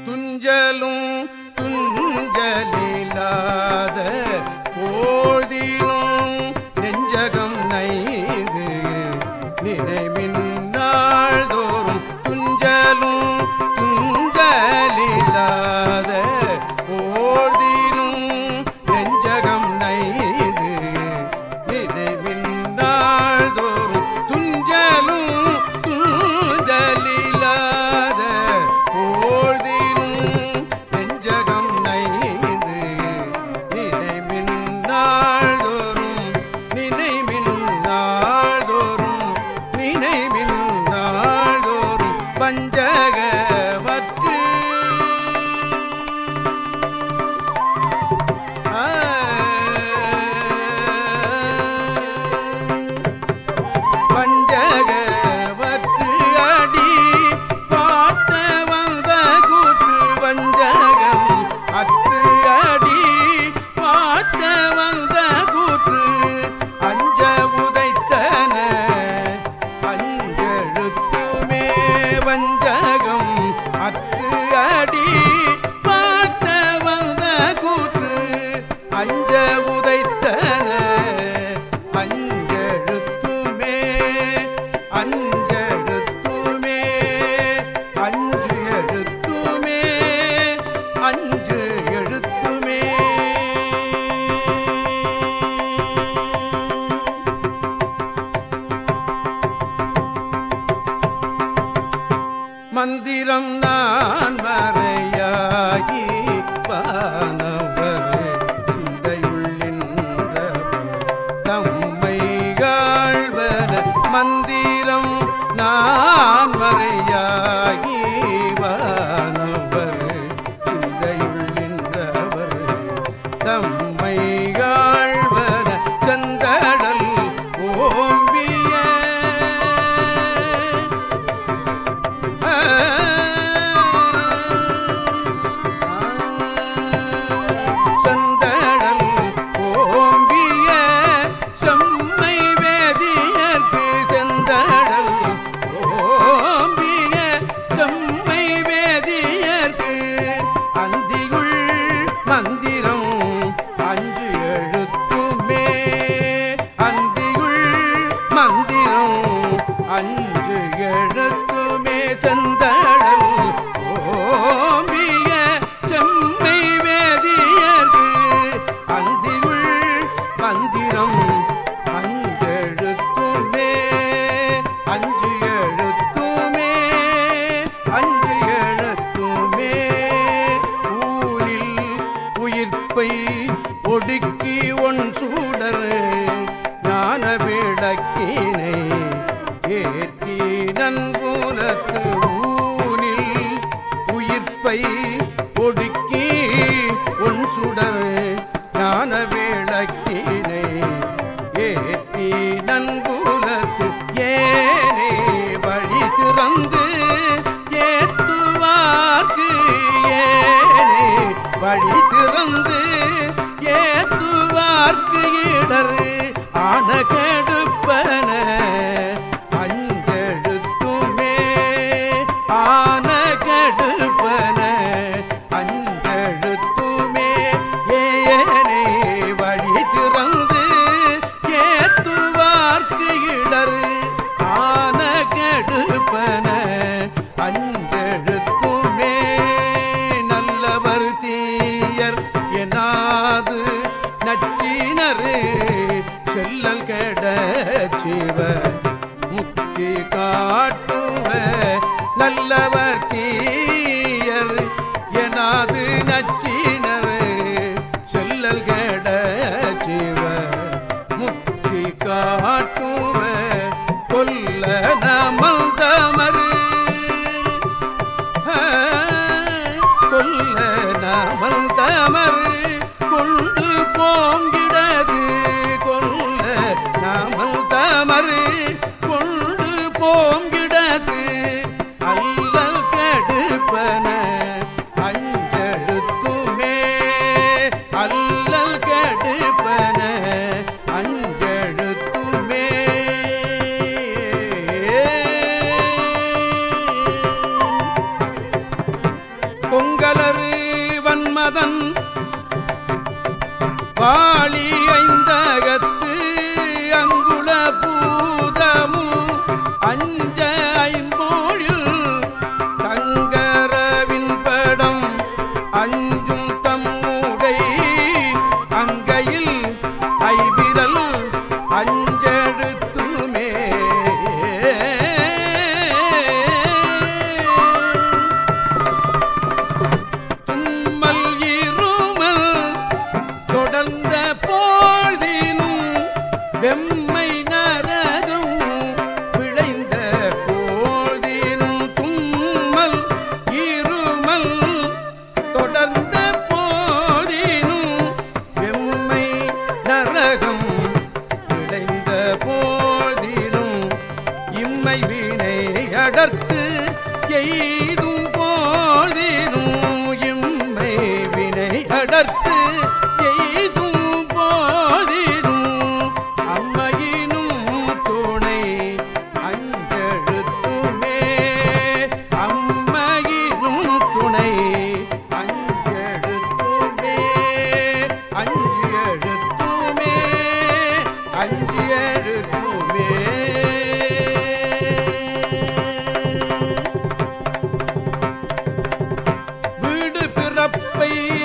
துஞ்சலும் துஞ்சலில்லாத போதிலும் நெஞ்சகம் நைது நினைவின் நாள்தோறும் துஞ்சலும் துஞ்சலில்லாத போதிலும் நெஞ்சகம் நைது நினைவின் நாள்தோறும் துஞ்சலும் துஞ்சலில்லாத போதிலும் நெஞ்சகம் நைது நினைவின் நாள்தோறும் நினைவின் நாள்தோறும் நினைவின் நாள்தோறும் பஞ்சகவற்று பஞ்சகவற்று அடி பார்த்த வந்த கூற்று வஞ்சகம் அற்று அடி பார்த்த வந்த கூற்று அஞ்ச உதைத்தன அஞ்செழுத்துமே வஞ்சகம் அற்று அடி பார்த்த வந்த கூற்று அஞ்ச உதைத்தன அஞ்செழுத்துமே அஞ்செழுத்துமே அஞ்சு எழுத்துமே அஞ்சு எழுத்துமே மந்திரம் நான் மறையாகி வானவர் சிந்தையுள்ளின்றவர் தம்மை காழ்வன மந்திரம் நான் மறையாகி வானவர் சிந்தையுள்ளின்றவர் தம்மை காழ்வன சந்தடல் ஓம்பிய சந்தடல் ஓம்பிய செம்மை வேதியர்க்கு செந்தடல் ஓம்பிய செம்மை வேதியர்க்கு அந்தியுள் மந்திரம் அஞ்சு எழுத்துமே அந்தியுள் மந்திரம் அஞ்சு எழுத்துமே செந்தடல் ஓம்பிய செம்மை வேதியர்க்கு அந்தியுள் மந்திரம் அஞ்செழுத்துமே அஞ்சு எழுத்துமே அஞ்சு எழுத்துமே ஊரில் உயிர்ப்பை ஒடுக்கி ஒன் சூடர் ஞான விளக்கினை ஏற்றி நன்புலத்து ஊனில் உயிர்ப்பை ஒடுக்கி ஒன் சுடர் ஞான விளக்கினை ஏற்றி நன்புலத்து ஏனே வழி திறந்து ஏத்துவார்க்கு ஏனே வழி திறந்து ஏத்துவார்க்கு இடர் ஆன கெடுப்பன அஞ்செழுத்துமே ஆன கெடுப்பன அஞ்செழுத்துமே ஏனே வழி திறந்து ஏத்துவார்க்கு இடர் ஆன கெடுப்பன அஞ்செழுத்துமே நல்லவர் தீயர் எனாது நச்சினரு செல்லல் கெட சிவ முக்தி காட்டுவ நல்லவர் தீயர் எனாது நச்சினர் செல்லல் கெட சிவ முக்தி காட்டுவ கொல்ல நமல் தமரு கொல்ல நாமல் தமறு கொண்டு போங்கிடது கொல்ல நாமல் தமறு கொண்டு போங்கிடது அல்லல் கெடுப்பன அஞ்செழுத்துமே அல்லல் கெடுப்பன அஞ்செழுத்துமே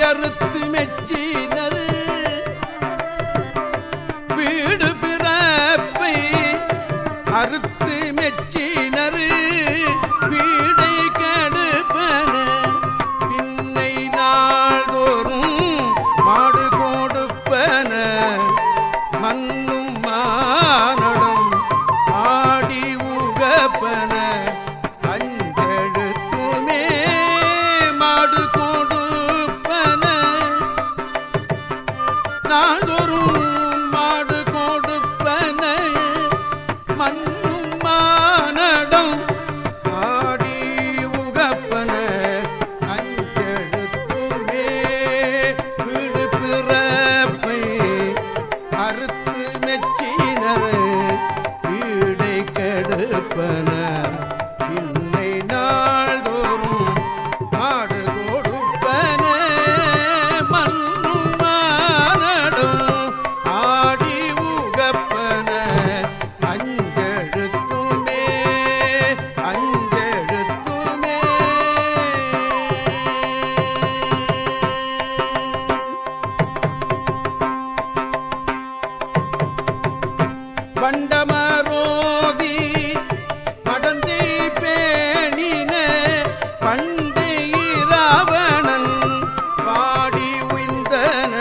அறுத்து மெச்சினர் வீடு பிறப்பை அறுத்து மெச்சினர் வீடை கெடுப்பன பின்னை நாள்தோறும் மாடு கொடுப்பன மண்ணும் மானடம் ஆடி உகப்பன அஞ்செழுத்துமே மாடு கொடுப்பன நாள்தோறும் மாடு கொடுப்பன மண்ணும் மானடம் ஆடி உகப்பன அஞ்செழுத்துமே வீடு பிறப்பை அறுத்து மெச்சினர் வீடை கெடுப்பன இன்னை நாள்தோறும் மாடு கொடுப்பன மண்ணும் மானடும் ஆடி உகப்பன அஞ்செழுத்துமே அஞ்செழுத்துமே வண்டமரோதி மடந்தை பேணின பண்டை ராவணன் பாடி உய்ந்தன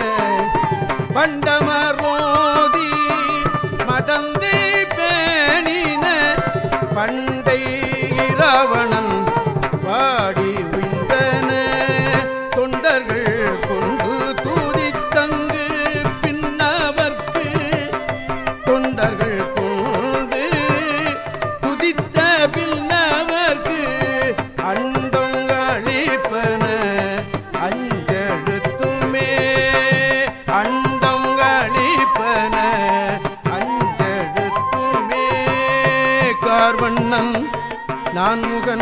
வண்டமரோதி மடந்தை பேணின பண்டை ராவணன் பாடி உய்ந்தன தொண்டர்கள் கொண்டு தூதித்தங்கு பின்னவர்க்கு தொண்டர்கள் கொண்டு குதித்த பின்னவர்க்கு அண்டம் அழிப்பன அஞ்செழுத்துமே அண்டம் அழிப்பன அஞ்செழுத்துமே கார்வண்ணன் நான்முகன்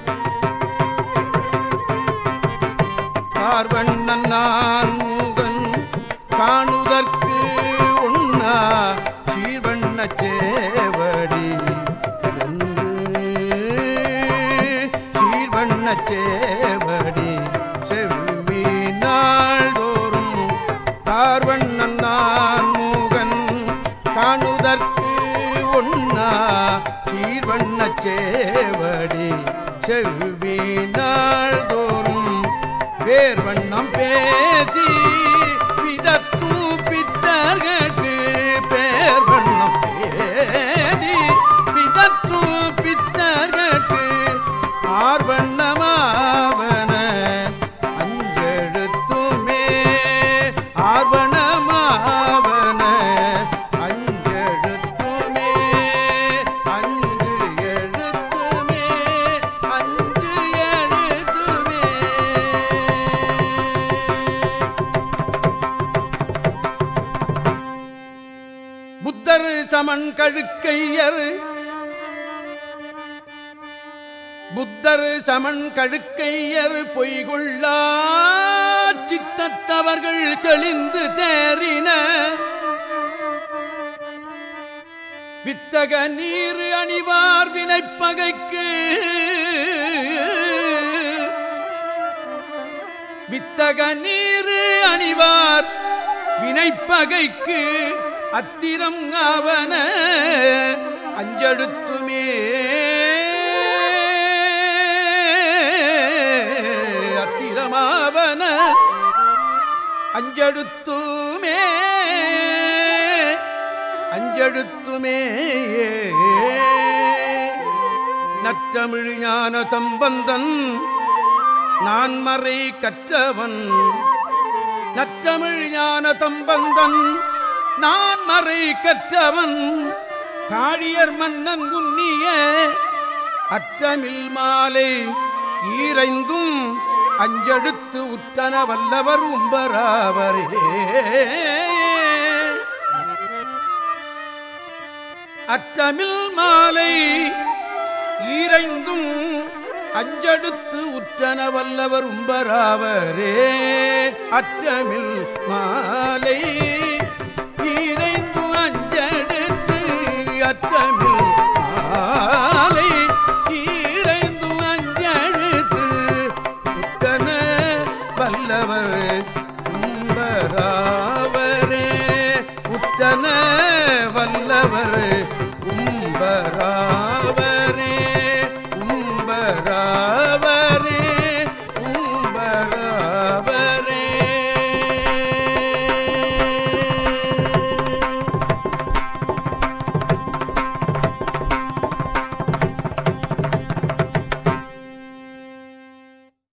பார்வண்ணன் நான் மூகன் காணுதற்கு உண்ணா சீர்வண்ண சேவடி என்று சீர்வண்ண சேவடி செவ்வி நாள்தோறும் பார்வண்ணன் நான் மூகன் காணுதற்கு ஒண்ணா சீர்வண்ண சேவடி செவ்வி நாள்தோறும் வேர் வண்ணம் பேசி பிதற்றும் பித்தர்கட்கு பேர் வண்ணம் பேசி பிதற்றும் பித்தர்கட்கு ஆர்வண்ணமாவன அஞ்செழுத்துமே ஆர்வணமாவன அஞ்செழுத்துமே அஞ்சு எழுத்துமே அஞ்சு எழுத்துமே புத்தர் சமன் கழுக்கையர் புத்தர் சமன் கழுக்கையர் பொய்கொள்ளா சித்தத்தவர்கள் தெளிந்து தேறின வித்தக நீர் அணிவார் வினைப்பகைக்கு வித்தக நீர் அணிவார் வினைப்பகைக்கு அத்திரம் ஆவன அஞ்செழுத்துமே அத்திரமாவன அஞ்செழுத்துமே அஞ்செழுத்துமே நற்றமிழ் ஞான சம்பந்தன் நான் மறை கற்றவன் நற்றமிழ் ஞான தம்பந்தன் நான் மறை கற்றவன் காழியர் மன்னன் குன்னிய அற்றமில் மாலை ஈரைந்தும் அஞ்செடுத்து உற்றன வல்லவர் உம்பராவரே அற்றமில் மாலை ஈரைந்தும் அஞ்செடுத்து உற்றன வல்லவர் உம்பராவரே அற்றமில் மாலை ஈரை